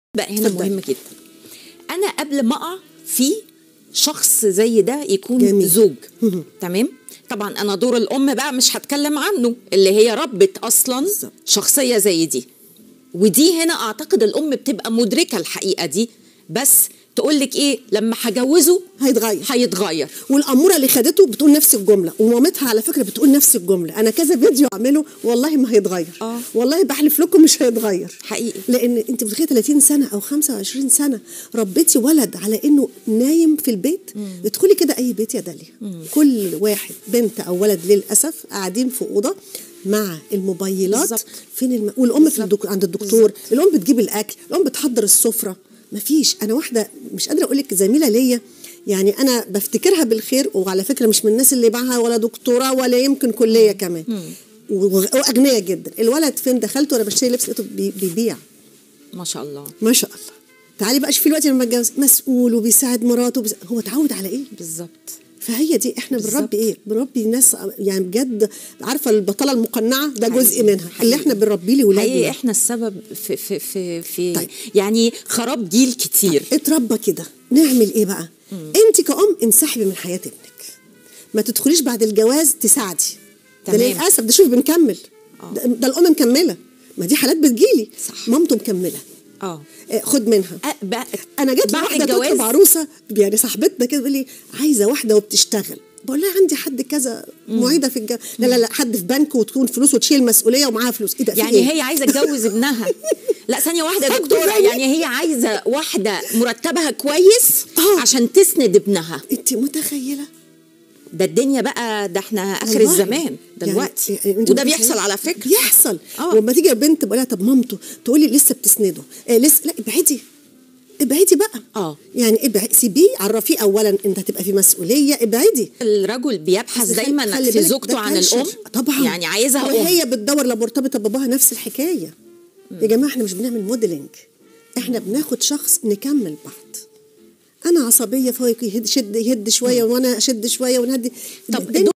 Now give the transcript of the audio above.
بقى هنا اتفضلي. مهم جدا انا قبل ما اقع في شخص زي ده يكون جميل. جميل. زوج تمام طبعا انا دور الام بقى مش هتكلم عنه اللي هي ربت اصلا بالظبط. شخصيه زي دي ودي هنا اعتقد الام بتبقى مدركه الحقيقه دي بس تقول لك ايه لما هجوزه هيتغير هيتغير والاموره اللي خدته بتقول نفس الجمله ومامتها على فكره بتقول نفس الجمله انا كذا فيديو اعمله والله ما هيتغير آه. والله بحلف لكم مش هيتغير حقيقي. لان انت بتخيل 30 سنه او 25 سنه ربيتي ولد على انه نايم في البيت ادخلي كده اي بيت يا داليا كل واحد بنت او ولد للاسف قاعدين في اوضه مع الموبايلات بالظبط. فين الم... والام في الدك... عند الدكتور الام بتجيب الاكل الام بتحضر السفره مفيش انا واحده مش قادره اقول لك زميله ليا يعني انا بفتكرها بالخير وعلى فكره مش من الناس اللي معاها ولا دكتوراه ولا يمكن كليه كمان و- واغنياء جدا الولد فين دخلت وانا بشتري لبس لقيته بي- بيبيع ما شاء الله ما شاء الله تعالي بقى شوفي دلوقتي لما اتجوز مسؤول وبيساعد مراته وبيساعد. هو اتعود على ايه بالظبط فهي دي احنا بالظبط. بنربي ايه بنربي ناس يعني بجد عارفه البطاله المقنعه ده جزء حقيقي. منها اللي احنا بنربيه لاولادنا حقيقي احنا السبب في في في, في طيب. يعني خراب جيل كتير اتربى كده نعمل ايه بقى انت كأم انسحبي من حياة ابنك ما تدخليش بعد الجواز تساعدي ده تمام. للاسف ده شوفي بنكمل ده, ده الام مكمله ما دي حالات بتجيلي صح. مامته مكمله اه آه، خد منها أ- بقى انا جت بعد واحده الجواز تطلب عروسه يعني صاحبتنا كده بتقول لي عايزه واحده وبتشتغل بقول لها عندي حد كذا معيده في الجامعه لا لا لا حد في بنك وتكون فلوس وتشيل مسؤوليه ومعاها فلوس ايه ده في يعني إيه؟ هي عايزه تتجوز ابنها لا ثانيه واحده يا حد دكتوره زيي. يعني هي عايزه واحده مرتبها كويس آه. عشان تسند ابنها انت متخيله ده الدنيا بقى ده احنا اخر والله. الزمان دلوقتي يعني يعني انت وده متخيلة؟ بيحصل على فكره بيحصل آه. ولما تيجي البنت بقول لها طب مامته تقول لي لسه بتسنده آه لسه لا ابعدي ابعدي بقى آه. يعني ابعدي سيبيه عرفيه اولا انت هتبقى في مسؤوليه ابعدي الرجل بيبحث بس خلي- دايما خلي في بالك زوجته ده عن culture. الام طبعا يعني عايزها ام وهي بتدور لو مرتبطه بباباها نفس الحكايه يا جماعه احنا مش بنعمل موديلنج احنا بناخد شخص نكمل بعض انا عصبيه فهو يهد شد يهد شويه وانا اشد شويه ونهدي طب الدنيا